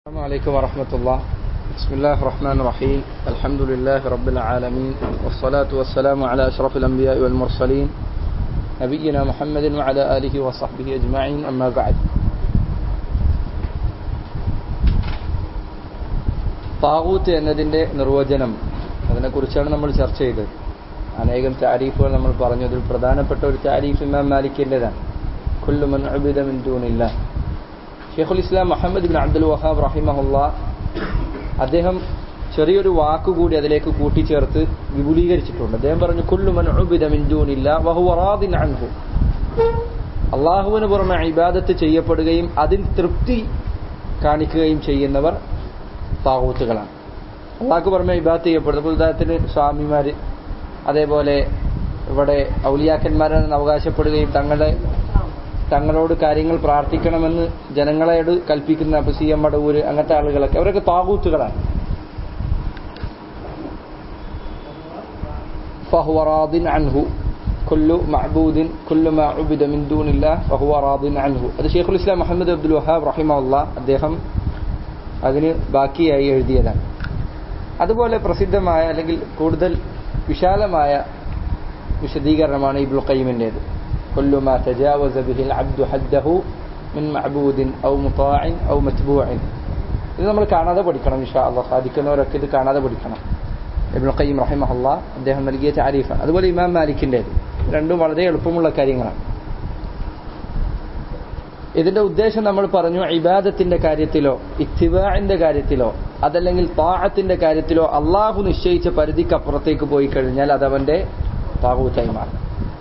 السلام عليكم ورحمة الله بسم الله الرحمن الرحيم الحمد لله رب العالمين والصلاة والسلام على أشرف الأنبياء والمرسلين نبينا محمد وعلى آله وصحبه أجمعين أما بعد താവൂത്ത് എന്നതിൻ്റെ നിർവചനം അതിനെക്കുറിച്ചാണ് നമ്മൾ ചർച്ച ചെയ്തത് അനേകം താരീഫുകൾ നമ്മൾ പറഞ്ഞു അതിൽ പ്രധാനപ്പെട്ട ഒരു താരീഫ് ഇമാം മാലിക്കിൻ്റെതാണ് കുല്ലുമൻ അബിദമിൻ ദൂനില്ല ഷെയ്ഖുൽ ഇസ്ലാം മുഹമ്മദ് ബിൻ അബ്ദുൽ വഹാബ് റഹിമഹുല്ല അദ്ദേഹം ചെറിയൊരു വാക്കുകൂടി അതിലേക്ക് കൂട്ടിച്ചേർത്ത് വിപുലീകരിച്ചിട്ടുണ്ട് അദ്ദേഹം പറഞ്ഞു കുല്ലുമൻ ഉബിദമിൻ ദൂനില്ല വഹുവറാദിൻ അൻഹു അള്ളാഹുവിന് പുറമെ ഇബാദത്ത് ചെയ്യപ്പെടുകയും അതിൽ തൃപ്തി കാണിക്കുകയും ചെയ്യുന്നവർ താവൂത്തുകളാണ് അള്ളാഹ്ക്ക് പുറമെ ഇബാദത്ത് ചെയ്യപ്പെടുന്നത് ഉദാഹരണത്തിന് സ്വാമിമാർ അതേപോലെ ഇവിടെ ഔലിയാക്കന്മാരാണെന്ന് അവകാശപ്പെടുകയും തങ്ങളുടെ തങ്ങളോട് കാര്യങ്ങൾ പ്രാർത്ഥിക്കണമെന്ന് ജനങ്ങളോട് കൽപ്പിക്കുന്ന ഇപ്പൊ സി എം മടവൂര് അങ്ങനത്തെ ആളുകളൊക്കെ അവരൊക്കെ താകൂത്തുകളാണ് ഫഹുവറാദിൻ അൻഹു കുല്ലു മഅബൂദിൻ കുല്ലു മാ ഉബിദ മിൻ ദൂനില്ലാ ഫഹുവ റാദിൻ അൻഹു അത് ഷെയ്ഖുൽ ഇസ്ലാം മുഹമ്മദ് അബ്ദുൽ വഹാബ് റഹിമഹുല്ല അദ്ദേഹം അതിന് ബാക്കിയായി എഴുതിയതാണ് അതുപോലെ പ്രസിദ്ധമായ അല്ലെങ്കിൽ കൂടുതൽ വിശാലമായ വിശദീകരണമാണ് ഇബ്ലു ഖയ്യിമിൻ്റേത് كل ما تجاوز به العبد حده من معبود أو مطاع أو متبوع ഇത് നമ്മൾ കാണാതെ പഠിക്കണം ഇൻഷാ അള്ളാഹ് സാധിക്കുന്നവരൊക്കെ ഇത് കാണാതെ പഠിക്കണം ഇബ്നു ഖയ്യിം റഹിമഹുല്ല അദ്ദേഹം നൽകിയ താരീഫ് അതുപോലെ ഇമാം മാലിക്കിൻ്റെത് രണ്ടും വളരെ എളുപ്പമുള്ള കാര്യങ്ങളാണ് ഇതിന്റെ ഉദ്ദേശം നമ്മൾ പറഞ്ഞു ഇബാദത്തിന്റെ കാര്യത്തിലോ ഇത്തിബാന്റെ കാര്യത്തിലോ അതല്ലെങ്കിൽ താഴത്തിന്റെ കാര്യത്തിലോ അള്ളാഹു നിശ്ചയിച്ച പരിധിക്കപ്പുറത്തേക്ക് പോയി കഴിഞ്ഞാൽ അതവന്റെ താകൂത്തായി മാറും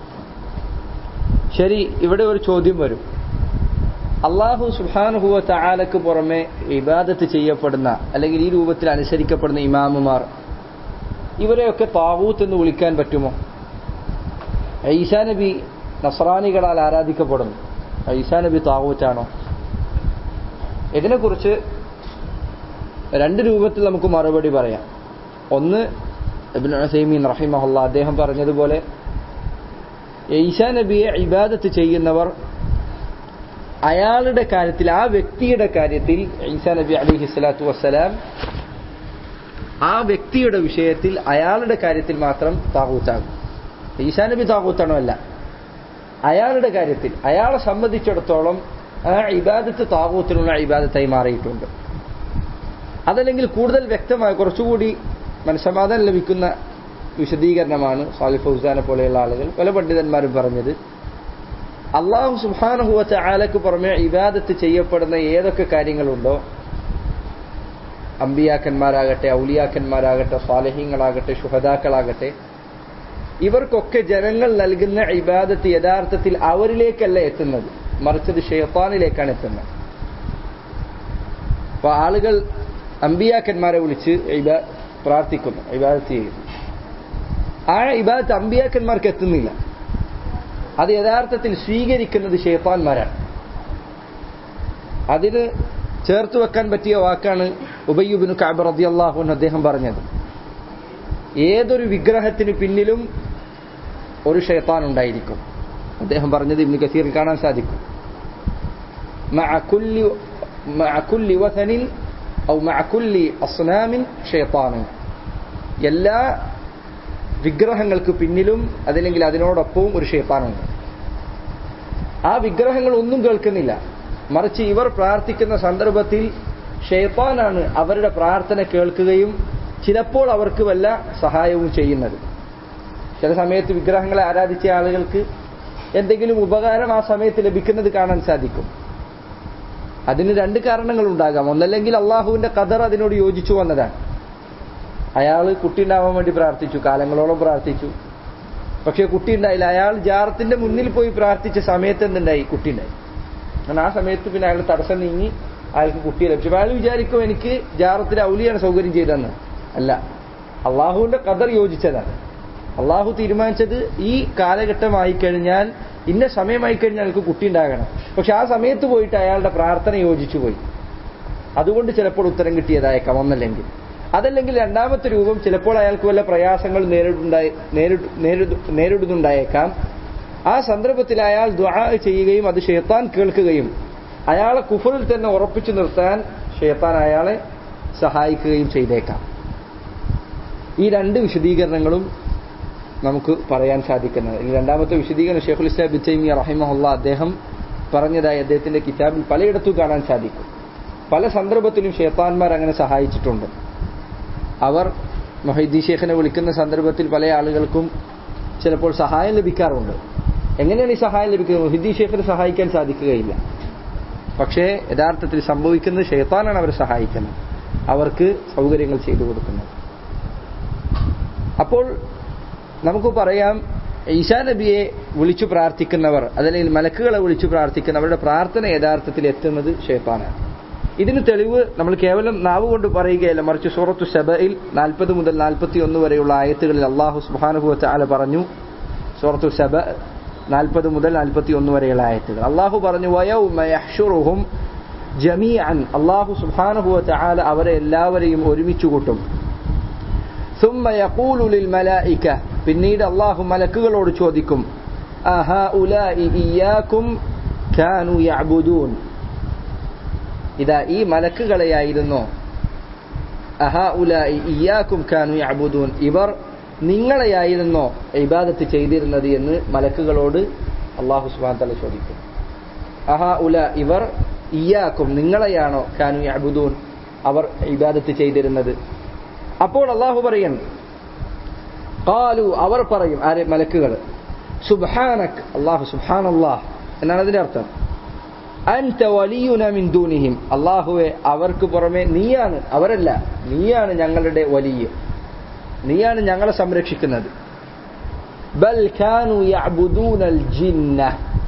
ശരി ഇവിടെ ഒരു ചോദ്യം വരും അള്ളാഹു സുഹാനുഹുവ താലക്ക് പുറമെ ഇബാദത്ത് ചെയ്യപ്പെടുന്ന അല്ലെങ്കിൽ ഈ രൂപത്തിൽ അനുസരിക്കപ്പെടുന്ന ഇമാമുമാർ ഇവരെയൊക്കെ താവൂത്ത് എന്ന് വിളിക്കാൻ പറ്റുമോ ഈസാ നബി നസ്രാനികളാൽ ആരാധിക്കപ്പെടുന്നു ഈസാ നബി താവൂറ്റാണോ ഇതിനെക്കുറിച്ച് രണ്ട് രൂപത്തിൽ നമുക്ക് മറുപടി പറയാം ഒന്ന് ഇബ്നു ഉസൈമീൻ റഹിമഹുല്ല അദ്ദേഹം പറഞ്ഞതുപോലെ ഈസാ നബിയെ ഇബാദത്ത് ചെയ്യുന്നവർ അയാളുടെ കാര്യത്തിൽ ആ വ്യക്തിയുടെ കാര്യത്തിൽ ഈസാ നബി അലിഹി സ്വലാത്തു വസ്സലാം ആ വ്യക്തിയുടെ വിഷയത്തിൽ അയാളുടെ കാര്യത്തിൽ മാത്രം താകൂത്താകും ഈസാ നബി താകൂത്താണോ അല്ല അയാളുടെ കാര്യത്തിൽ അയാളെ സംബന്ധിച്ചിടത്തോളം ആ ഇബാദത്ത് താകൂത്തിനുള്ള ഇബാദത്തായി മാറിയിട്ടുണ്ട് അതല്ലെങ്കിൽ കൂടുതൽ വ്യക്തമായ കുറച്ചുകൂടി മനസ്സമാധാനം ലഭിക്കുന്ന വിശദീകരണമാണ് സാലിഫ് ഫൗസാനെ പോലെയുള്ള ആളുകൾ പല പണ്ഡിതന്മാരും പറഞ്ഞത് അള്ളാഹു സുഹാനുഹുവച്ച ആലക്ക് പുറമെ ഇബാദത്ത് ചെയ്യപ്പെടുന്ന ഏതൊക്കെ കാര്യങ്ങളുണ്ടോ അമ്പിയാക്കന്മാരാകട്ടെ ഔലിയാക്കന്മാരാകട്ടെ സ്വാലഹീങ്ങളാകട്ടെ ശുഹദാക്കളാകട്ടെ ഇവർക്കൊക്കെ ജനങ്ങൾ നൽകുന്ന ഇബാദത്ത് യഥാർത്ഥത്തിൽ അവരിലേക്കല്ല എത്തുന്നത് മറിച്ചത് ഷെയ്ത്താനിലേക്കാണ് എത്തുന്നത് അപ്പൊ ആളുകൾ അമ്പിയാക്കന്മാരെ വിളിച്ച് പ്രാർത്ഥിക്കുന്നു ഇബാദത്ത് ചെയ്യുന്നു ആ ഇബാദത്ത് അമ്പിയാക്കന്മാർക്ക് എത്തുന്നില്ല അത് യഥാർത്ഥത്തിൽ സ്വീകരിക്കുന്നത് ഷെയ്ത്താന്മാരാണ് അതിന് ചേർത്ത് വെക്കാൻ പറ്റിയ വാക്കാണ് ഉബയ്യുബിന് കാബ് റതി അള്ളാഹുൻ അദ്ദേഹം പറഞ്ഞത് ഏതൊരു വിഗ്രഹത്തിന് പിന്നിലും ഒരു ഷെയ്ത്താൻ ഉണ്ടായിരിക്കും അദ്ദേഹം പറഞ്ഞത് ഇബ്നു കസീറിൽ കാണാൻ സാധിക്കും എല്ലാ വിഗ്രഹങ്ങൾക്ക് പിന്നിലും അതല്ലെങ്കിൽ അതിനോടൊപ്പവും ഒരു ഷെയ്ത്താനുണ്ട് ആ വിഗ്രഹങ്ങൾ ഒന്നും കേൾക്കുന്നില്ല മറിച്ച് ഇവർ പ്രാർത്ഥിക്കുന്ന സന്ദർഭത്തിൽ ഷെയ്ത്താനാണ് അവരുടെ പ്രാർത്ഥന കേൾക്കുകയും ചിലപ്പോൾ അവർക്ക് വല്ല സഹായവും ചെയ്യുന്നത് ചില സമയത്ത് വിഗ്രഹങ്ങളെ ആരാധിച്ച ആളുകൾക്ക് എന്തെങ്കിലും ഉപകാരം ആ സമയത്ത് ലഭിക്കുന്നത് കാണാൻ സാധിക്കും അതിന് രണ്ട് കാരണങ്ങൾ ഉണ്ടാകാം ഒന്നല്ലെങ്കിൽ അള്ളാഹുവിന്റെ കദർ അതിനോട് യോജിച്ചു വന്നതാണ് അയാൾ കുട്ടി ഉണ്ടാവാൻ വേണ്ടി പ്രാർത്ഥിച്ചു കാലങ്ങളോളം പ്രാർത്ഥിച്ചു പക്ഷെ കുട്ടി ഉണ്ടായില്ല അയാൾ ജാറത്തിന്റെ മുന്നിൽ പോയി പ്രാർത്ഥിച്ച സമയത്ത് എന്തുണ്ടായി കുട്ടി ഉണ്ടായി കാരണം ആ സമയത്ത് പിന്നെ അയാൾ തടസ്സം നീങ്ങി അയാൾക്ക് കുട്ടിയെ ലഭിച്ചു അയാൾ വിചാരിക്കും എനിക്ക് ജാറത്തിൽ ഔലിയാണ് സൗകര്യം ചെയ്തെന്ന് അല്ല അള്ളാഹുവിന്റെ കദർ യോജിച്ചതാണ് അള്ളാഹു തീരുമാനിച്ചത് ഈ കാലഘട്ടമായി കഴിഞ്ഞാൽ ഇന്ന സമയമായി കഴിഞ്ഞാൽ അയാൾക്ക് കുട്ടി ഉണ്ടാകണം പക്ഷെ ആ സമയത്ത് പോയിട്ട് അയാളുടെ പ്രാർത്ഥന യോജിച്ചു പോയി അതുകൊണ്ട് ചിലപ്പോൾ ഉത്തരം കിട്ടിയതായേക്കാം ഒന്നല്ലെങ്കിൽ അതല്ലെങ്കിൽ രണ്ടാമത്തെ രൂപം ചിലപ്പോൾ അയാൾക്ക് വല്ല പ്രയാസങ്ങൾ നേരിടുണ്ടായി നേരിടുന്നുണ്ടായേക്കാം ആ സന്ദർഭത്തിൽ അയാൾ ദ്വാ ചെയ്യുകയും അത് ഷെയ്ത്താൻ കേൾക്കുകയും അയാളെ കുഫറിൽ തന്നെ ഉറപ്പിച്ചു നിർത്താൻ ഷെയ്ത്താൻ അയാളെ സഹായിക്കുകയും ചെയ്തേക്കാം ഈ രണ്ട് വിശദീകരണങ്ങളും നമുക്ക് പറയാൻ സാധിക്കുന്നത് ഈ രണ്ടാമത്തെ വിശദീകരണം ഷെയ്ഖുൽ ഇസ്ലാം ബിത്തൈമി റഹിമഹുല്ല അദ്ദേഹം പറഞ്ഞതായി അദ്ദേഹത്തിന്റെ കിതാബിൽ പലയിടത്തും കാണാൻ സാധിക്കും പല സന്ദർഭത്തിലും ഷെയ്ത്താൻമാർ അങ്ങനെ സഹായിച്ചിട്ടുണ്ട് അവർ മൊഹീദ്ദീൻ ഷേഖിനെ വിളിക്കുന്ന സന്ദർഭത്തിൽ പല ആളുകൾക്കും ചിലപ്പോൾ സഹായം ലഭിക്കാറുണ്ട് എങ്ങനെയാണ് ഈ സഹായം ലഭിക്കുന്നത് മൊഹീദ്ദീൻ ഷേഖിനെ സഹായിക്കാൻ സാധിക്കുകയില്ല പക്ഷേ യഥാർത്ഥത്തിൽ സംഭവിക്കുന്നത് ഷെയ്ത്താനാണ് അവരെ സഹായിക്കുന്നത് അവർക്ക് സൗകര്യങ്ങൾ ചെയ്തു കൊടുക്കുന്നത് അപ്പോൾ നമുക്ക് പറയാം ഈശാ നബിയെ വിളിച്ചു പ്രാർത്ഥിക്കുന്നവർ അതല്ലെങ്കിൽ മലക്കുകളെ വിളിച്ചു പ്രാർത്ഥിക്കുന്നവരുടെ പ്രാർത്ഥന യഥാർത്ഥത്തിൽ എത്തുന്നത് ഷെയ്ത്താനാണ് ഇതിന് തെളിവ് നമ്മൾ കേവലം നാവ് കൊണ്ട് പറയുകയല്ല മറിച്ച് സൂറത്തു സബയിൽ നാൽപ്പത് മുതൽ നാൽപ്പത്തി ഒന്ന് വരെയുള്ള ആയത്തുകളിൽ അള്ളാഹു സുബാനുഭവത്തെ ആല പറഞ്ഞു സൂറത്തു സബ നാൽപ്പത് മുതൽ നാൽപ്പത്തി ഒന്ന് വരെയുള്ള ആയത്തുകൾ അള്ളാഹു പറഞ്ഞു വയൗമയഹ്ഷുറുഹും ജമീഅൻ അള്ളാഹു സുബാനുഭവത്തെ ആല അവരെ എല്ലാവരെയും ഒരുമിച്ച് കൂട്ടും ثم يقول للملائكة പിന്നീട് അള്ളാഹു മലക്കുകളോട് ചോദിക്കും أهؤلاء إياكم كانوا يعبدون ഇതാ ഈ മലക്കുകളെയായിരുന്നോ അഹാഉലായി ഇയാക്കും കാനു യഅബുദൂൻ ഇവർ നിങ്ങളെയായിരുന്നോ ഇബാദത്ത് ചെയ്തിരുന്നത് എന്ന് മലക്കുകളോട് അള്ളാഹു സുബ്ഹാനഹു തആല ചോദിക്കും അഹാ ഉല ഇവർ ഇയാക്കും നിങ്ങളെയാണോ കാനു യഅബുദൂൻ അവർ ഇബാദത്ത് ചെയ്തിരുന്നത് അപ്പോൾ അള്ളാഹു പറയും കാലു അവർ പറയും ആരെ മലക്കുകൾ സുബ്ഹാനക് അള്ളാഹു സുബ്ഹാനല്ലാഹ് എന്നാണ് അതിന്റെ അർത്ഥം അൻത വലിയുന മിൻ ദൂനിഹിം അള്ളാഹുവെ അവർക്ക് പുറമെ നീയാണ് അവരല്ല നീയാണ് ഞങ്ങളുടെ വലിയ നീയാണ് ഞങ്ങളെ സംരക്ഷിക്കുന്നത് ബൽ കാനു യഅബുദൂനൽ ജിന്ന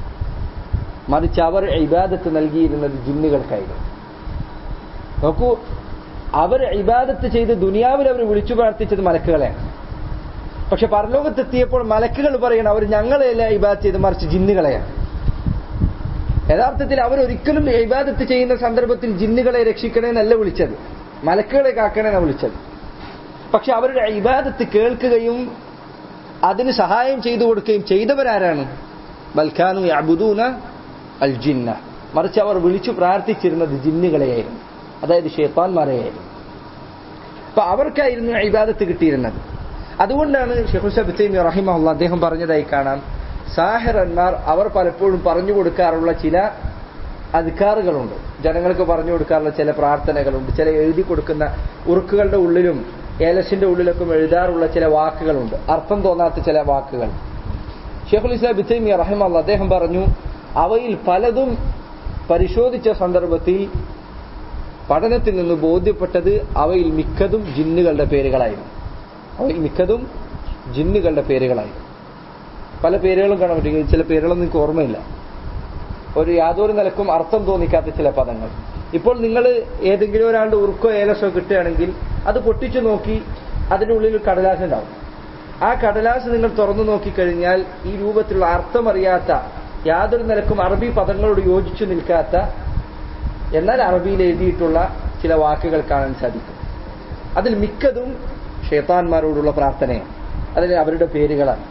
മറിച്ച് അവർ ഇബാദത്ത് നൽകിയിരുന്നത് ജിന്നുകൾക്കായിരുന്നു നോക്കൂ അവർ ഇബാദത്ത് ചെയ്ത് ദുനിയാവിൽ അവർ വിളിച്ചു പ്രാർത്ഥിച്ചത് മലക്കുകളെയാണ് പക്ഷെ പരലോകത്തെത്തിയപ്പോൾ മലക്കുകൾ പറയണം അവർ ഞങ്ങളെയല്ല ഇബാദത്ത് ചെയ്ത് മറിച്ച് ജിന്നുകളെയാണ് യഥാർത്ഥത്തിൽ അവരൊരിക്കലും ഇബാദത്ത് ചെയ്യുന്ന സന്ദർഭത്തിൽ ജിന്നുകളെ രക്ഷിക്കണേന്നല്ല വിളിച്ചത് മലക്കുകളെ കാക്കണേന്നാണ് വിളിച്ചത് പക്ഷെ അവരുടെ ഇബാദത്ത് കേൾക്കുകയും അതിന് സഹായം ചെയ്തു കൊടുക്കുകയും ചെയ്തവരാരാണ് ബൽഖാനു അബുദൂന അൽ ജിന്ന മറിച്ച് അവർ വിളിച്ചു പ്രാർത്ഥിച്ചിരുന്നത് ജിന്നുകളെയായിരുന്നു അതായത് ഷെയ്ത്താൻമാരെയായിരുന്നു അപ്പൊ അവർക്കായിരുന്നു ഇബാദത്ത് കിട്ടിയിരുന്നത് അതുകൊണ്ടാണ് ഷെഹുസബ് റഹിമഹുല്ല അദ്ദേഹം പറഞ്ഞതായി കാണാം സാഹിറന്മാർ അവർ പലപ്പോഴും പറഞ്ഞു കൊടുക്കാറുള്ള ചില അധികാറുകളുണ്ട് ജനങ്ങൾക്ക് പറഞ്ഞു കൊടുക്കാറുള്ള ചില പ്രാർത്ഥനകളുണ്ട് ചില എഴുതി കൊടുക്കുന്ന ഉറുക്കുകളുടെ ഉള്ളിലും ഏലസിന്റെ ഉള്ളിലൊക്കെ എഴുതാറുള്ള ചില വാക്കുകളുണ്ട് അർത്ഥം തോന്നാത്ത ചില വാക്കുകൾ ഷെയ്ഖുൽ ഇസ്ലാം ബിത്തൈമിയ റഹിമല്ല അദ്ദേഹം പറഞ്ഞു അവയിൽ പലതും പരിശോധിച്ച സന്ദർഭത്തിൽ പഠനത്തിൽ നിന്ന് ബോധ്യപ്പെട്ടത് അവയിൽ മിക്കതും ജിന്നുകളുടെ പേരുകളായിരുന്നു അവയിൽ മിക്കതും ജിന്നുകളുടെ പേരുകളായിരുന്നു പല പേരുകളും കാണാൻ പറ്റും ചില പേരുകളൊന്നും എനിക്ക് ഓർമ്മയില്ല ഒരു യാതൊരു നിലക്കും അർത്ഥം തോന്നിക്കാത്ത ചില പദങ്ങൾ ഇപ്പോൾ നിങ്ങൾ ഏതെങ്കിലും ഒരാളുടെ ഉറുക്കോ ഏലസോ കിട്ടുകയാണെങ്കിൽ അത് പൊട്ടിച്ചു നോക്കി അതിൻ്റെ ഉള്ളിൽ ഒരു കടലാസ് ഉണ്ടാവും ആ കടലാസ് നിങ്ങൾ തുറന്നു നോക്കിക്കഴിഞ്ഞാൽ ഈ രൂപത്തിലുള്ള അർത്ഥമറിയാത്ത യാതൊരു നിലക്കും അറബി പദങ്ങളോട് യോജിച്ചു നിൽക്കാത്ത എന്നാൽ അറബിയിൽ എഴുതിയിട്ടുള്ള ചില വാക്കുകൾ കാണാൻ സാധിക്കും അതിൽ മിക്കതും ഷേത്താന്മാരോടുള്ള പ്രാർത്ഥനയാണ് അതിൽ അവരുടെ പേരുകളാണ്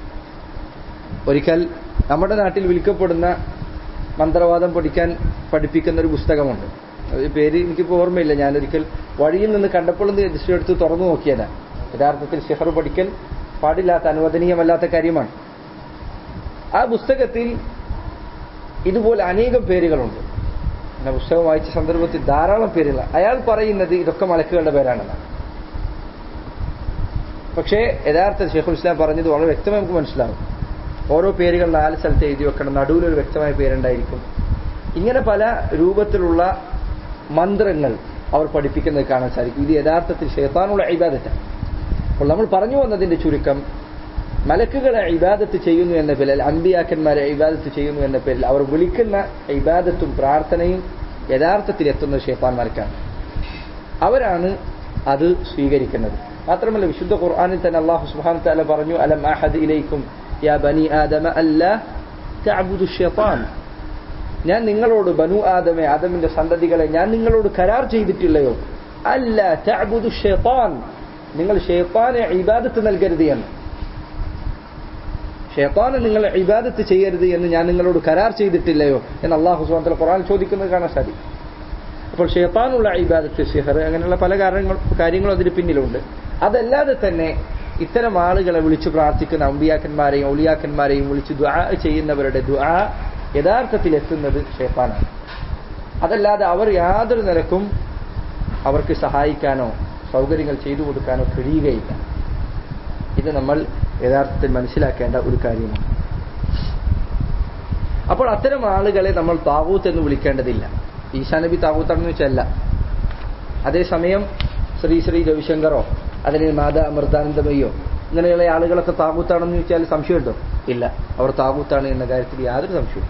ഒരിക്കൽ നമ്മുടെ നാട്ടിൽ വിൽക്കപ്പെടുന്ന മന്ത്രവാദം പഠിക്കാൻ പഠിപ്പിക്കുന്ന ഒരു പുസ്തകമുണ്ട് അത് പേര് എനിക്കിപ്പോൾ ഓർമ്മയില്ല ഞാനൊരിക്കൽ വഴിയിൽ നിന്ന് കണ്ടപ്പോൾ ജസ്റ്റ് എടുത്ത് തുറന്നു നോക്കിയതാണ് യഥാർത്ഥത്തിൽ ഷെഹർ പഠിക്കൽ പാടില്ലാത്ത അനുവദനീയമല്ലാത്ത കാര്യമാണ് ആ പുസ്തകത്തിൽ ഇതുപോലെ അനേകം പേരുകളുണ്ട് എന്നെ പുസ്തകം വായിച്ച സന്ദർഭത്തിൽ ധാരാളം പേരുകൾ അയാൾ പറയുന്നത് ഇതൊക്കെ മലക്കുകളുടെ പേരാണെന്നാണ് പക്ഷേ യഥാർത്ഥ ഷെയ്ഖുൽ ഇസ്ലാം പറഞ്ഞത് വളരെ വ്യക്തമായി നമുക്ക് മനസ്സിലാവും ഓരോ പേരുകൾ നാല് സ്ഥലത്ത് എഴുതി വെക്കണം നടുവിലൊരു വ്യക്തമായ പേരുണ്ടായിരിക്കും ഇങ്ങനെ പല രൂപത്തിലുള്ള മന്ത്രങ്ങൾ അവർ പഠിപ്പിക്കുന്നത് കാണാൻ സാധിക്കും ഇത് യഥാർത്ഥത്തിൽ ഷെയ്ത്താനുള്ള ഇബാദത്താണ് അപ്പോൾ നമ്മൾ പറഞ്ഞു വന്നതിന്റെ ചുരുക്കം മലക്കുകളെ ഇബാദത്ത് ചെയ്യുന്നു എന്ന പേരിൽ അമ്പിയാക്കന്മാരെ ഇബാദത്ത് ചെയ്യുന്നു എന്ന പേരിൽ അവർ വിളിക്കുന്ന ഇബാദത്തും പ്രാർത്ഥനയും യഥാർത്ഥത്തിൽ എത്തുന്നത് ഷെയ്ത്താന്മാർക്കാണ് അവരാണ് അത് സ്വീകരിക്കുന്നത് മാത്രമല്ല വിശുദ്ധ ഖുർആാനിൽ തന്നെ അള്ളാഹു സുബ്ഹാന തആല പറഞ്ഞു അലം അഹദ് ഇലൈക്കും യാ ബനി ആദമ അല്ലാ തഅബുദു ഷൈത്താൻ ഞാൻ നിങ്ങളോട് ബനു ആദമെ ആദമിന്റെ സന്തതികളെ ഞാൻ നിങ്ങളോട് കരാർ ചെയ്തിട്ടില്ലയോ അല്ല തഅബുദു ഷൈത്താൻ നിങ്ങൾ ഷെയ്ത്താനെ ഇബാദത്ത് നൽകരുത് എന്ന് ഷെയ്ത്താനെ നിങ്ങൾ ഇബാദത്ത് ചെയ്യരുത് എന്ന് ഞാൻ നിങ്ങളോട് കരാർ ചെയ്തിട്ടില്ലയോ എന്ന് അള്ളാഹു സുബ്ഹാനഹു ഖുർആൻ ചോദിക്കുന്നത് കാണാൻ സാധിക്കും അപ്പോൾ ഷെയ്ത്താനുള്ള ഇബാദത്ത് സിഹർ അങ്ങനെയുള്ള പല കാരണങ്ങൾ കാര്യങ്ങളും അതിന് പിന്നിലുണ്ട് അതല്ലാതെ തന്നെ ഇത്തരം ആളുകളെ വിളിച്ചു പ്രാർത്ഥിക്കുന്ന അമ്പിയാക്കന്മാരെയും ഔലിയാക്കന്മാരെയും വിളിച്ച് ദുആ ചെയ്യുന്നവരുടെ ദുആ യഥാർത്ഥത്തിൽ എത്തുന്നത് ഷെയ്ത്താനാണ് അതല്ലാതെ അവർ യാതൊരു നിലക്കും അവർക്ക് സഹായിക്കാനോ സൗകര്യങ്ങൾ ചെയ്തു കൊടുക്കാനോ കഴിയുകയില്ല ഇത് നമ്മൾ യഥാർത്ഥത്തിൽ മനസ്സിലാക്കേണ്ട ഒരു കാര്യമാണ് അപ്പോൾ അത്തരം ആളുകളെ നമ്മൾ താവൂത്ത് എന്ന് വിളിക്കേണ്ടതില്ല ഈശാ നബി താവൂത്താണെന്ന് വെച്ചല്ല അതേസമയം ശ്രീ ശ്രീ രവിശങ്കറോ അല്ലെങ്കിൽ മാതാ അമൃതാനന്ദമയ്യോ ഇങ്ങനെയുള്ള ആളുകളൊക്കെ താകൂത്താണെന്ന് ചോദിച്ചാൽ സംശയമുണ്ടോ ഇല്ല അവർ താകൂത്താണ് എന്ന കാര്യത്തിൽ യാതൊരു സംശയവും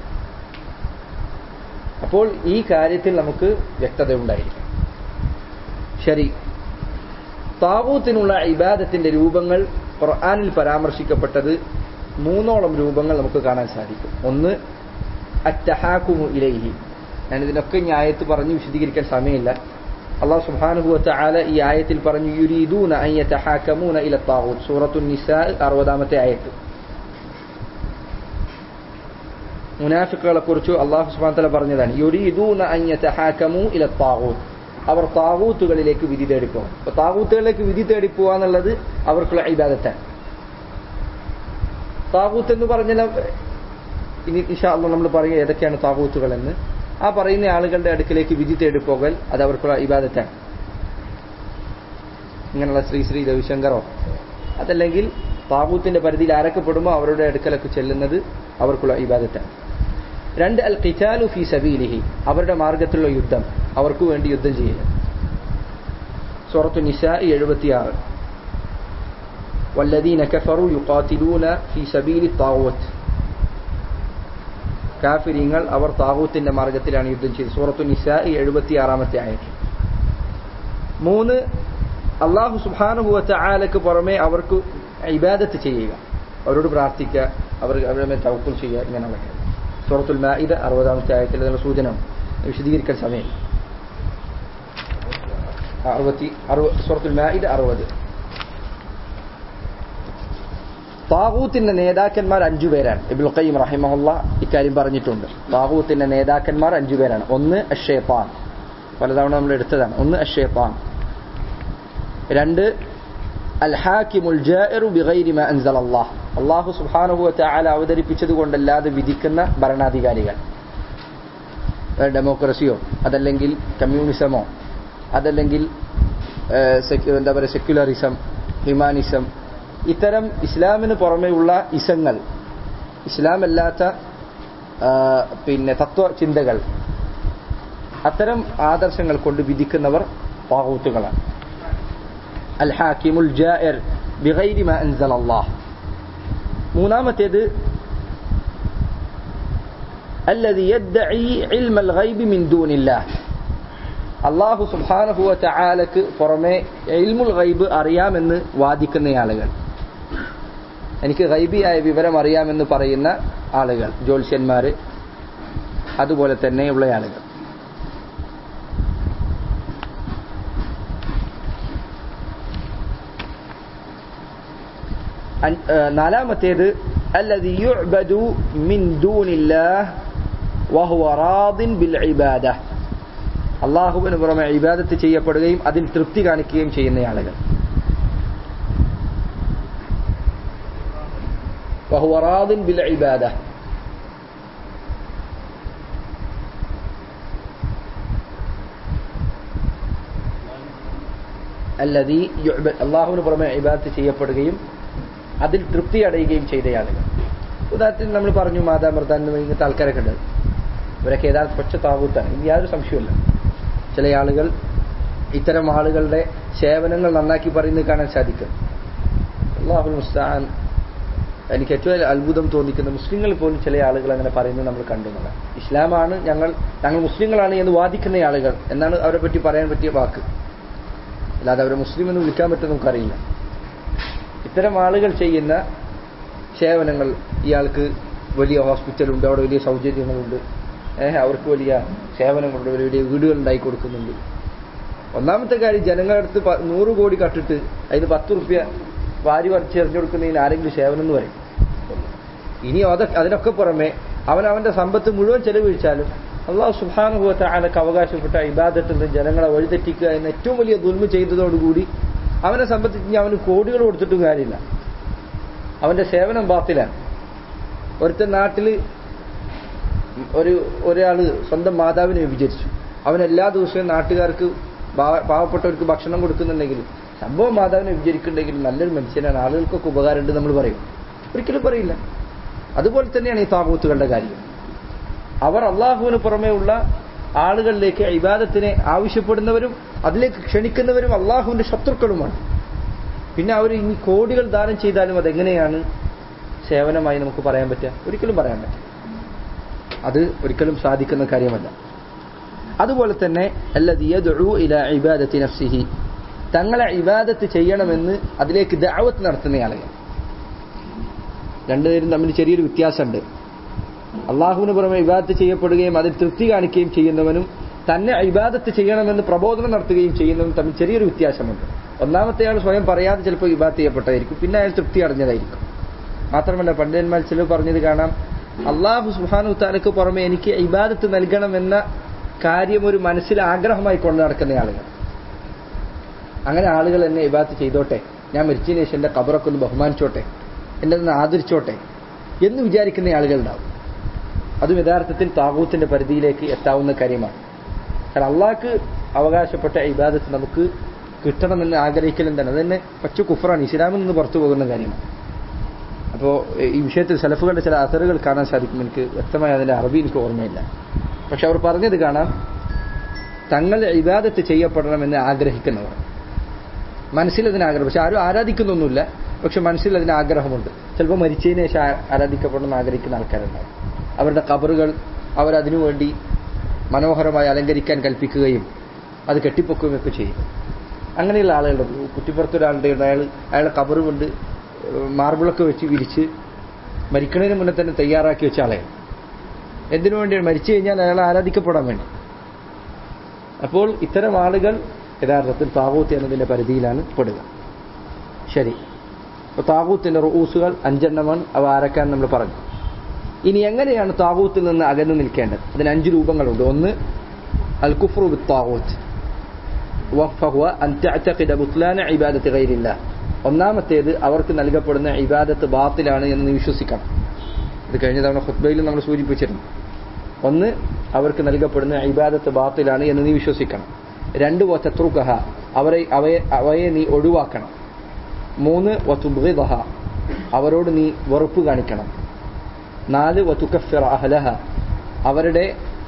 അപ്പോൾ ഈ കാര്യത്തിൽ നമുക്ക് വ്യക്തത ഉണ്ടായിരിക്കും ശരി താവൂത്തിനുള്ള ഇബാദത്തിന്റെ രൂപങ്ങൾ ഖുർആാനിൽ പരാമർശിക്കപ്പെട്ടത് മൂന്നോളം രൂപങ്ങൾ നമുക്ക് കാണാൻ സാധിക്കും ഒന്ന് അറ്റഹാക്കുമു ഇലൈഹി ഞാൻ ഇതിനൊക്കെ ഈ ആയത്ത് പറഞ്ഞ് വിശദീകരിക്കാൻ സമയമില്ല അള്ളാഹു സുബ്ഹാനഹു ആല ഈ ആയത്തിൽ പറഞ്ഞു യുരീദൂന അൻ യതഹാകമൂന ഇല താഗൂത്ത് സൂറത്തുൻ നിസാ അറുപതാമത്തെ ആയത്ത് മുനാഫിക്കുകളെ കുറിച്ച് അള്ളാഹു സുബ്ഹാനഹു തആല പറഞ്ഞതാണ് യുരീദൂന അൻ യതഹാകമു ഇല താഗൂത്ത് അവർ താകൂത്തുകളിലേക്ക് വിധി തേടിപ്പോകും അപ്പൊ താകൂത്തുകളിലേക്ക് വിധി തേടിപ്പോവുക എന്നുള്ളത് അവർക്കുള്ള ഇബാദത്താണ് താകൂത്ത് എന്ന് പറഞ്ഞാൽ ഇനി ഇഷാ നമ്മൾ പറയുക ഏതൊക്കെയാണ് താകൂത്തുകൾ എന്ന് ആ പറയുന്ന ആളുകളുടെ അടുക്കിലേക്ക് വിധി തേടിപ്പോകൽ അത് അവർക്കുള്ള ഇബാദത്താണ് ഇങ്ങനെയുള്ള ശ്രീ ശ്രീ രവിശങ്കറോ അതല്ലെങ്കിൽ താകൂത്തിന്റെ പരിധിയിൽ ആരക്കപ്പെടുമ്പോൾ അവരുടെ അടുക്കലൊക്കെ ചെല്ലുന്നത് അവർക്കുള്ള ഇബാദത്താണ് രണ്ട് അൽ ഖിറ്റാലു ഫി സബീലിഹി അവരുടെ മാർഗത്തിലുള്ള യുദ്ധം അവർക്ക് വേണ്ടി യുദ്ധം ചെയ്യുക സൂറത്തു നിസാ എഴുപത്തിയാറ് والذين كفروا يقاتلون في سبيل الطاغوت കാഫിരിങ്ങൾ അവർ താകൂത്തിന്റെ മാർഗത്തിലാണ് യുദ്ധം ചെയ്തത് സൂറത്തു നിസാ എഴുപത്തിയാറാമത്തെ ആയിട്ട് മൂന്ന് അള്ളാഹു സുബാനുഭവത്തെ ആലക്ക് പുറമെ അവർക്ക് ഇബാദത്ത് ചെയ്യുക അവരോട് പ്രാർത്ഥിക്കുക അവർ അവരുടെ മേൽ തവക്കുൽ ചെയ്യുക ഇങ്ങനെയുള്ള സൂറത്തുൽ മാഇദ അറുപതാമത്തെ ആയത്തിൽ അതിനുള്ള സൂചന വിശദീകരിക്കാൻ സമയം അറുപത്തി അറുപത് സൂറത്തുൽ മാഇദ അറുപത് താകൂത്തിന്റെ നേതാക്കന്മാർ അഞ്ചു പേരാണ് ഇബുൽ ഖയ്യിം റഹിമഹുല്ല ഇക്കാര്യം പറഞ്ഞിട്ടുണ്ട് താകൂത്തിന്റെ നേതാക്കന്മാർ അഞ്ചു പേരാണ് ഒന്ന് അഷേപ്പാൻ പലതവണ നമ്മൾ എടുത്തതാണ് ഒന്ന് അഷേപ്പാൻ രണ്ട് അൽ ഹാക്കിമുൽ ജാഇറു ബിഗൈരി മാ അൻസലല്ലാഹ് അല്ലാഹു സുബ്ഹാനഹു വ തആല അവതരിപ്പിച്ചത് കൊണ്ടല്ലാതെ വിധിക്കുന്ന ഭരണാധികാരികൾ ഡെമോക്രസിയോ അതല്ലെങ്കിൽ കമ്മ്യൂണിസമോ അതല്ലെങ്കിൽ എന്താ പറയുക സെക്യുലറിസം ഹ്യൂമാനിസം ഇത്തരം ഇസ്ലാമിന് പുറമെയുള്ള ഇസങ്ങൾ ഇസ്ലാമല്ലാത്ത പിന്നെ തത്വചിന്തകൾ അത്തരം ആദർശങ്ങൾ കൊണ്ട് വിധിക്കുന്നവർ പാകൂത്തുകളാണ് അൽ ഹാക്കിമുൽ ജാഇർ ബിഗൈരി മാ അൻസൽ അല്ലാഹ് മൂന്നാമത്തേത് الذي يدعي علم الغيب من دون الله അള്ളാഹു സുബ്ഹാനഹു വ തആലക്ക് പുറമെ ഇൽമുൽ ഗൈബ് അറിയാമെന്ന് വാദിക്കുന്ന ആളുകൾ എനിക്ക് ഗൈബിയായ വിവരം അറിയാമെന്ന് പറയുന്ന ആളുകൾ ജ്യോത്സ്യന്മാര് അതുപോലെ തന്നെയുള്ള ആളുകൾ നാലാമത്തേത് الذي يعبد من دون الله وهو راض بالعباده അള്ളാഹുവിന് പുറമെ ഇബാദത്ത് ചെയ്യപ്പെടുകയും അതിൽ തൃപ്തി കാണിക്കുകയും ചെയ്യുന്ന ആളുകൾ وهو راض بالعبادة الذي يعبد അള്ളാഹുവിന് പുറമെ ഇബാദത്ത് ചെയ്യപ്പെടുകയും അതിൽ തൃപ്തി അടയുകയും ചെയ്ത ആളുകൾ ഉദാഹരണത്തിന് നമ്മൾ പറഞ്ഞു മാതാമൃതാൻ ഇങ്ങനത്തെ ആൾക്കാരൊക്കെ ഉണ്ട് ഇവരൊക്കെ യഥാർത്ഥ പക്ഷ താകൂത്താണ് ഇനി യാതൊരു സംശയമില്ല ചില ആളുകൾ ഇത്തരം ആളുകളുടെ സേവനങ്ങൾ നന്നാക്കി പറയുന്നത് കാണാൻ സാധിക്കും അള്ളാഹുൽ മുസ്താൻ എനിക്ക് ഏറ്റവും അത്ഭുതം തോന്നിക്കുന്ന മുസ്ലിങ്ങൾ പോലും ചില ആളുകൾ അങ്ങനെ പറയുന്നത് നമ്മൾ കണ്ടുന്നത് ഇസ്ലാമാണ് ഞങ്ങൾ ഞങ്ങൾ മുസ്ലിങ്ങളാണ് എന്ന് വാദിക്കുന്ന ആളുകൾ എന്നാണ് അവരെ പറ്റി പറയാൻ പറ്റിയ വാക്ക് അല്ലാതെ അവരെ മുസ്ലിം എന്ന് വിളിക്കാൻ പറ്റും നമുക്കറിയില്ല ഇത്തരം ആളുകൾ ചെയ്യുന്ന സേവനങ്ങൾ ഇയാൾക്ക് വലിയ ഹോസ്പിറ്റലുണ്ട് അവിടെ വലിയ സൗകര്യങ്ങളുണ്ട് ഏഹ് അവർക്ക് വലിയ സേവനങ്ങളുണ്ട് വലിയ വലിയ വീടുകൾ ഉണ്ടാക്കി കൊടുക്കുന്നുണ്ട് ഒന്നാമത്തെ കാര്യം ജനങ്ങളുടെ അടുത്ത് നൂറ് കോടി കട്ടിട്ട് അതിന് പത്ത് റുപ്യ വാരി വരച്ചെറിഞ്ഞു കൊടുക്കുന്നതിന് ആരെങ്കിലും സേവനം എന്ന് പറയും ഇനി അതൊക്കെ അതിനൊക്കെ പുറമെ അവൻ അവന്റെ സമ്പത്ത് മുഴുവൻ ചെലവഴിച്ചാലും അള്ളാഹു സുഹാനുഭവത്തെ ആനക്ക് അവകാശപ്പെട്ട ഇബാദത്തിൽ നിന്ന് ജനങ്ങളെ വഴിതെറ്റിക്കുക എന്ന ഏറ്റവും വലിയ ദുൽമ ചെയ്തതോടുകൂടി അവനെ സംബന്ധിച്ച് അവന് കോടികൾ കൊടുത്തിട്ടും കാര്യമില്ല അവന്റെ സേവനം ബാത്തിലാണ് ഒരുത്തൻ നാട്ടിൽ ഒരു ഒരാൾ സ്വന്തം മാതാവിനെ വിഭജിച്ചു അവൻ എല്ലാ ദിവസവും നാട്ടുകാർക്ക് പാവപ്പെട്ടവർക്ക് ഭക്ഷണം കൊടുക്കുന്നുണ്ടെങ്കിൽ സംഭവം മാതാവിനെ വിഭജിക്കുന്നുണ്ടെങ്കിൽ നല്ലൊരു മനുഷ്യനാണ് ആളുകൾക്കൊക്കെ ഉപകാരമുണ്ട് നമ്മൾ പറയും ഒരിക്കലും പറയില്ല അതുപോലെ തന്നെയാണ് ഈ താപൂത്തുകളുടെ കാര്യം അവർ അള്ളാഹുവിന് പുറമേ ഉള്ള ആളുകളിലേക്ക് ഇബാദത്തിനെ ആവശ്യപ്പെടുന്നവരും അതിലേക്ക് ക്ഷണിക്കുന്നവരും അള്ളാഹുവിന്റെ ശത്രുക്കളുമാണ് പിന്നെ അവർ ഇനി കോടികൾ ദാനം ചെയ്താലും അതെങ്ങനെയാണ് സേവനമായി നമുക്ക് പറയാൻ പറ്റുക ഒരിക്കലും പറയാൻ പറ്റില്ല അത് ഒരിക്കലും സാധിക്കുന്ന കാര്യമല്ല അതുപോലെ തന്നെ ഇല ഇബാദത്തി നഫ്സിഹി തങ്ങളെ ഇബാദത്ത് ചെയ്യണമെന്ന് അതിലേക്ക് ദാവത്ത് നടത്തുന്ന ആളുകൾ രണ്ടുപേരും തമ്മിൽ ചെറിയൊരു വ്യത്യാസമുണ്ട് അള്ളാഹുവിന് പുറമെ ഇബാദത്ത് ചെയ്യപ്പെടുകയും അതിൽ തൃപ്തി കാണിക്കുകയും ചെയ്യുന്നവനും തന്നെ ഇബാദത്ത് ചെയ്യണമെന്ന് പ്രബോധനം നടത്തുകയും ചെയ്യുന്നവനും തമ്മിൽ ചെറിയൊരു വ്യത്യാസമുണ്ട് ഒന്നാമത്തെ ആൾ സ്വയം പറയാതെ ചിലപ്പോൾ ഇബാദത്ത് ചെയ്യപ്പെട്ടതായിരിക്കും പിന്നെ അയാൾ തൃപ്തി അടഞ്ഞതായിരിക്കും മാത്രമല്ല പണ്ഡിതന്മാർ ചിലർ പറഞ്ഞത് കാണാം അള്ളാഹു സുഹാനു താലക്ക് പുറമെ എനിക്ക് ഇബാദത്ത് നൽകണമെന്ന കാര്യം ഒരു മനസ്സിൽ ആഗ്രഹമായി കൊണ്ടു നടക്കുന്ന ആളുകൾ അങ്ങനെ ആളുകൾ എന്നെ ഇബാദത്ത് ചെയ്തോട്ടെ ഞാൻ മരിച്ചതിന് ശേഷം എന്റെ കബറൊക്കെ ഒന്ന് ബഹുമാനിച്ചോട്ടെ എന്നെ ഒന്ന് ആദരിച്ചോട്ടെ എന്ന് വിചാരിക്കുന്ന ആളുകളുണ്ടാവും അതും യഥാർത്ഥത്തിൽ താകൂത്തിന്റെ പരിധിയിലേക്ക് എത്താവുന്ന കാര്യമാണ് കാരണം അള്ളാഹ്ക്ക് അവകാശപ്പെട്ട ഇബാദത്ത് നമുക്ക് കിട്ടണമെന്ന് ആഗ്രഹിക്കലും തന്നെ അത് തന്നെ പച്ച കുഫറാണ് ഇസ്ലാമിൽ നിന്ന് പുറത്തു പോകുന്ന കാര്യമാണ് അപ്പോൾ ഈ വിഷയത്തിൽ സലഫുകളുടെ ചില അസറുകൾ കാണാൻ സാധിക്കും എനിക്ക് വ്യക്തമായി അതിന്റെ അറബി എനിക്ക് ഓർമ്മയില്ല പക്ഷെ അവർ പറഞ്ഞത് കാണാം തങ്ങൾ ഇബാദത്ത് ചെയ്യപ്പെടണമെന്ന് ആഗ്രഹിക്കുന്നവർ മനസ്സിൽ അതിന് ആഗ്രഹം പക്ഷെ ആരും ആരാധിക്കുന്നൊന്നുമില്ല പക്ഷെ മനസ്സിൽ അതിന് ആഗ്രഹമുണ്ട് ചിലപ്പോൾ മരിച്ചതിന് ശേഷം ആരാധിക്കപ്പെടണമെന്ന് ആഗ്രഹിക്കുന്ന ആൾക്കാരുണ്ടാവും അവരുടെ കബറുകൾ അവരതിനു വേണ്ടി മനോഹരമായി അലങ്കരിക്കാൻ കൽപ്പിക്കുകയും അത് കെട്ടിപ്പൊക്കുകയൊക്കെ ചെയ്യും അങ്ങനെയുള്ള ആളുകളുണ്ട് കുറ്റിപ്പുറത്തൊരാളുടെ അയാൾ അയാളെ കബറ് കൊണ്ട് മാർബിളൊക്കെ വെച്ച് വിരിച്ച് മരിക്കുന്നതിന് മുന്നേ തന്നെ തയ്യാറാക്കി വെച്ച ആളെയാണ് എന്തിനു വേണ്ടിയാണ് മരിച്ചു കഴിഞ്ഞാൽ അയാൾ ആരാധിക്കപ്പെടാൻ വേണ്ടി അപ്പോൾ ഇത്തരം ആളുകൾ യഥാർത്ഥത്തിൽ താവൂത്ത് എന്നതിന്റെ പരിധിയിലാണ് പെടുക ശരി അപ്പോൾ താവൂത്തിന്റെ റൂസുകൾ അഞ്ചെണ്ണമാണ് അവ ആരക്കാൻ നമ്മൾ പറഞ്ഞു ഇനി എങ്ങനെയാണ് താവൂത്തിൽ നിന്ന് അകന്നു നിൽക്കേണ്ടത് അതിന് അഞ്ച് രൂപങ്ങളുണ്ട് ഒന്ന് അൽ കുഫ്രു ബിത്താവൂത്ത് وفهو أن تعتقد بطلان عبادة غير الله ഒന്നാമത്തേത് അവർക്ക് നൽകപ്പെടുന്ന ഇബാദത്ത് ബാത്തിലാണ് എന്ന് നീ വിശ്വസിക്കണം ഇത് കഴിഞ്ഞ തവണ ഖുത്ബയിൽ നമ്മൾ സൂചിപ്പിച്ചിരുന്നു ഒന്ന് അവർക്ക് നൽകപ്പെടുന്ന ഇബാദത്ത് ബാത്തിലാണ് എന്ന് നീ വിശ്വസിക്കണം രണ്ട് വത്തത്രുക്കഹ അവരെ അവയെ അവയെ നീ ഒഴിവാക്കണം മൂന്ന് വത്തുബിദഹ അവരോട് നീ വെറുപ്പ് കാണിക്കണം നാല് വത്തുക്കഫിറ അഹലഹ അവരുടെ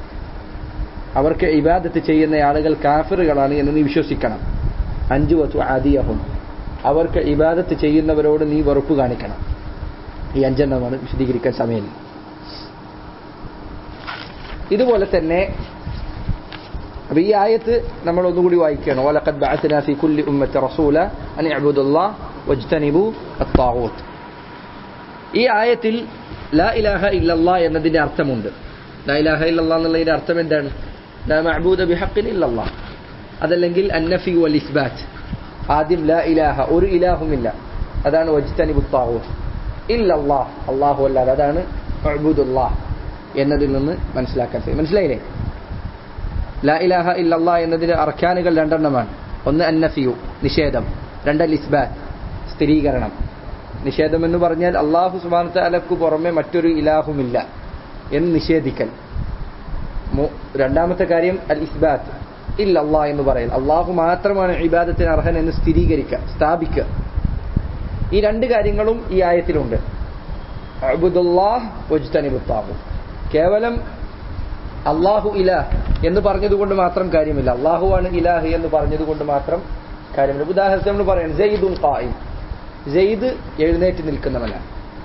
അവർക്ക് ഇബാദത്ത് ചെയ്യുന്ന ആളുകൾ കാഫിറുകളാണ് എന്ന് നീ വിശ്വസിക്കണം അഞ്ചു വത്തു ആദിയഹും അവർക്ക് ഇബാദത്ത് ചെയ്യുന്നവരോട് നീ വെറുപ്പ് കാണിക്കണം ഈ അഞ്ചെണ്ണമാണ് വിശദീകരിക്കാൻ സമയമില്ല ഇതുപോലെ തന്നെ അപ്പൊ ഈ ആയത്ത് നമ്മൾ ഒന്നുകൂടി വായിക്കണം വലഖദ് ബഅത്നാ ഫീ കുല്ലി ഉമ്മത്തി റസൂല അൻ ഇഅ്ബുദുല്ലാഹ് വജ്തനിബു അത്താവൂത്ത് ഈ ആയത്തിൽ ലാ ഇലാഹ ഇല്ലല്ലാ എന്നതിന്റെ അർത്ഥമുണ്ട് ലാ ഇലാഹ ഇല്ലല്ലാ എന്നുള്ളതിന്റെ അർത്ഥം എന്താണ് ലാ മഅബൂദ ബിഹഖിൻ ഇല്ലല്ലാ അതല്ലെങ്കിൽ അന്നഫി വൽ ഇസ്ബാത്ത് ആദ്യം ലാ ഇലാഹ ഒരു ഇലാഹുമില്ല അതാണ് വജ്തനിബു താവൂത്ത് ഇല്ലല്ലാ അല്ലാഹു അല്ലാതെ അതാണ് മഅബൂദുല്ലാഹ് എന്നതിൽ നിന്ന് മനസ്സിലാക്കാൻ കഴിയും മനസ്സിലായില്ലേ ലാ ഇലാഹ ഇല്ലല്ലാ എന്നതിന്റെ അർക്കാനുകൾ രണ്ടെണ്ണമാണ് ഒന്ന് അന്നഫിയു നിഷേധം രണ്ട് അൽ ഇസ്ബാത്ത് സ്ഥിരീകരണം നിഷേധം എന്ന് പറഞ്ഞാൽ അള്ളാഹു സുബാനത്തെ അലക്ക് പുറമെ മറ്റൊരു ഇലാഹുമില്ല എന്ന് നിഷേധിക്കൽ രണ്ടാമത്തെ കാര്യം അൽ ഇസ്ബാത്ത് ഇല്ല അള്ളാഹ് എന്ന് പറയൽ അള്ളാഹു മാത്രമാണ് ഇബാദത്തിന് അർഹൻ എന്ന് സ്ഥിരീകരിക്കുക സ്ഥാപിക്കുക ഈ രണ്ട് കാര്യങ്ങളും ഈ ആയത്തിലുണ്ട് അബുദുല്ലാഹ് കേവലം അള്ളാഹു ഇലാഹ് എന്ന് പറഞ്ഞതുകൊണ്ട് മാത്രം കാര്യമില്ല അള്ളാഹുവാണ് ഇലാഹ് എന്ന് പറഞ്ഞതുകൊണ്ട് മാത്രം കാര്യമില്ല ഉദാഹരണത്തിന് നമ്മൾ പറയാം ജയ്ദുൽ ഖായിം ജയ്ദ് എഴുന്നേറ്റ് നിൽക്കുന്നവനാണ്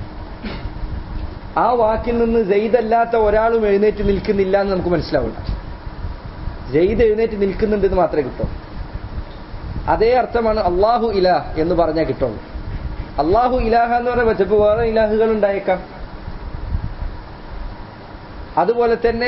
ആ വാക്കിൽ നിന്ന് ജയ്ദ് അല്ലാത്ത ഒരാളും എഴുന്നേറ്റ് നിൽക്കുന്നില്ല എന്ന് നമുക്ക് മനസ്സിലാവില്ല ജയ്ദ് എഴുന്നേറ്റ് നിൽക്കുന്നുണ്ട് മാത്രമേ കിട്ടൂ അതേ അർത്ഥമാണ് അള്ളാഹു ഇലാഹ് എന്ന് പറഞ്ഞാൽ കിട്ടുള്ളൂ അള്ളാഹു ഇലാഹ എന്ന് പറഞ്ഞാൽ ചിലപ്പോൾ വേറെ ഇലാഹുകൾ ഉണ്ടായേക്കാം അതുപോലെ തന്നെ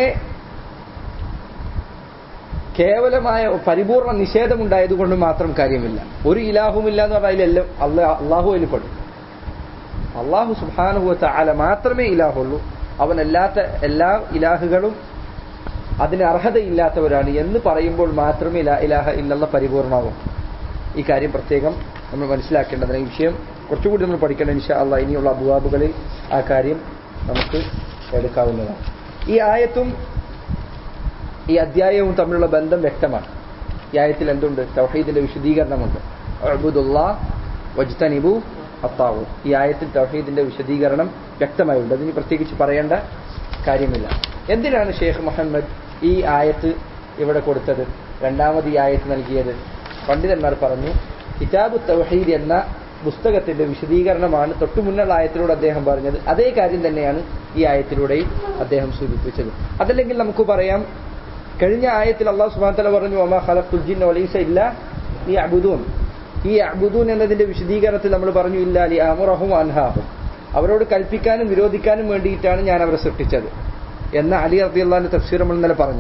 കേവലമായ പരിപൂർണ നിഷേധമുണ്ടായതുകൊണ്ട് മാത്രം കാര്യമില്ല ഒരു ഇലാഹുമില്ല എന്ന് പറഞ്ഞാൽ അതിലെല്ലാം അള്ളാഹ് അള്ളാഹു അതിൽ പെടും അള്ളാഹു സുബാനുഭവത്ത അല മാത്രമേ ഇലാഹുള്ളൂ അവനല്ലാത്ത എല്ലാ ഇലാഹുകളും അതിന് അർഹതയില്ലാത്തവരാണ് എന്ന് പറയുമ്പോൾ മാത്രമേ ലാ ഇലാഹ ഇല്ലല്ല പരിപൂർണമാകും ഈ കാര്യം പ്രത്യേകം നമ്മൾ മനസ്സിലാക്കേണ്ടതിന് ഈ വിഷയം കുറച്ചുകൂടി നമ്മൾ പഠിക്കണം ഇൻഷാ അള്ളാഹ് ഇനിയുള്ള അബുവാബുകളിൽ ആ കാര്യം നമുക്ക് എടുക്കാവുന്നതാണ് ഈ ആയത്തും ഈ അധ്യായവും തമ്മിലുള്ള ബന്ധം വ്യക്തമാണ് ഈ ആയത്തിൽ എന്തുണ്ട് തൗഹീദിന്റെ വിശദീകരണമുണ്ട് അഅ്ബുദുല്ലാ വജ്തനിബു അത്താവു ഈ ആയത്തിൽ തൗഹീദിന്റെ വിശദീകരണം വ്യക്തമായുണ്ട് അതിന് പ്രത്യേകിച്ച് പറയേണ്ട കാര്യമില്ല എന്തിനാണ് ഷെയ്ഖ് മുഹമ്മദ് ഈ ആയത്ത് ഇവിടെ കൊടുത്തത് രണ്ടാമത് ഈ ആയത്ത് നൽകിയത് പണ്ഡിതന്മാർ പറഞ്ഞു കിതാബ് തൗഹീദ് എന്ന പുസ്തകത്തിന്റെ വിശദീകരണമാണ് തൊട്ടു മുന്നുള്ള ആയത്തിലൂടെ അദ്ദേഹം പറഞ്ഞത് അതേ കാര്യം തന്നെയാണ് ഈ ആയത്തിലൂടെയും അദ്ദേഹം സൂചിപ്പിച്ചത് അതല്ലെങ്കിൽ നമുക്ക് പറയാം കഴിഞ്ഞ ആയത്തിൽ അള്ളാഹു സുബ്ഹാനഹു വ തആല പറഞ്ഞു ഒമാ ഖലഖുൽ ജിന്ന വലൈസ ഇല്ല ഈ അബുദൂൻ ഈ അബുദൂൻ എന്നതിന്റെ വിശദീകരണത്തിൽ നമ്മൾ പറഞ്ഞു ഇല്ല ലി അമുറഹും അൻഹാഹും അവരോട് കൽപ്പിക്കാനും വിരോധിക്കാനും വേണ്ടിയിട്ടാണ് ഞാൻ അവരെ സൃഷ്ടിച്ചത് എന്ന അലി റബിയുള്ള തഫ്സീർ നമ്മൾ ഇന്നലെ പറഞ്ഞു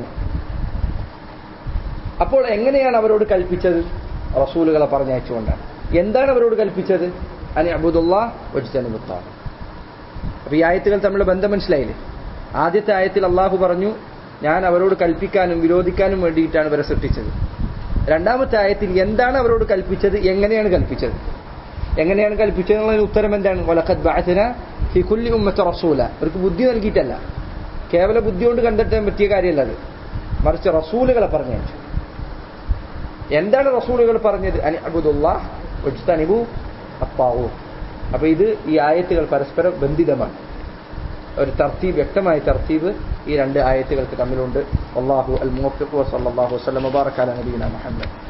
അപ്പോൾ എങ്ങനെയാണ് അവരോട് കൽപ്പിച്ചത് റസൂലുകളെ പറഞ്ഞയച്ചുകൊണ്ടാണ് എന്താണ് അവരോട് കൽപ്പിച്ചത് അനി അബുദുള്ള വജിത്തനുമുത്ത അപ്പൊ ഈ ആയത്തുകൾ തമ്മിലുള്ള ബന്ധം മനസ്സിലായില്ലേ ആദ്യത്തെ ആയത്തിൽ അള്ളാഹു പറഞ്ഞു ഞാൻ അവരോട് കൽപ്പിക്കാനും വിരോധിക്കാനും വേണ്ടിയിട്ടാണ് ഇവരെ സൃഷ്ടിച്ചത് രണ്ടാമത്തെ ആയത്തിൽ എന്താണ് അവരോട് കൽപ്പിച്ചത് എങ്ങനെയാണ് കൽപ്പിച്ചത് എങ്ങനെയാണ് കൽപ്പിച്ചത് എന്നുള്ളതിന് ഉത്തരം എന്താണ് വലഖദ് ബഅത്ന ഫി കുല്ലി ഉമ്മത്തി റസൂല അവർക്ക് ബുദ്ധി നൽകിയിട്ടല്ല കേവല ബുദ്ധി കൊണ്ട് കണ്ടെത്താൻ പറ്റിയ കാര്യമല്ല അത് മറിച്ച് റസൂലുകളെ പറഞ്ഞയച്ചു എന്താണ് റസൂലുകൾ പറഞ്ഞത് അനി അബുദുല്ലാ വജ്തനിബു അപ്പാവു അപ്പൊ ഇത് ഈ ആയത്തുകൾ പരസ്പരം ബന്ധിതമാണ് ഒരു തർത്തീബ് വ്യക്തമായ തർത്തീബ് ഈ രണ്ട് ആയത്തുകൾക്ക് തമ്മിലുണ്ട് അള്ളാഹു അൽ മുവഫിഖ് വസല്ലല്ലാഹു വസല്ലം വബാറക അലാ നബിയിന മുഹമ്മദ്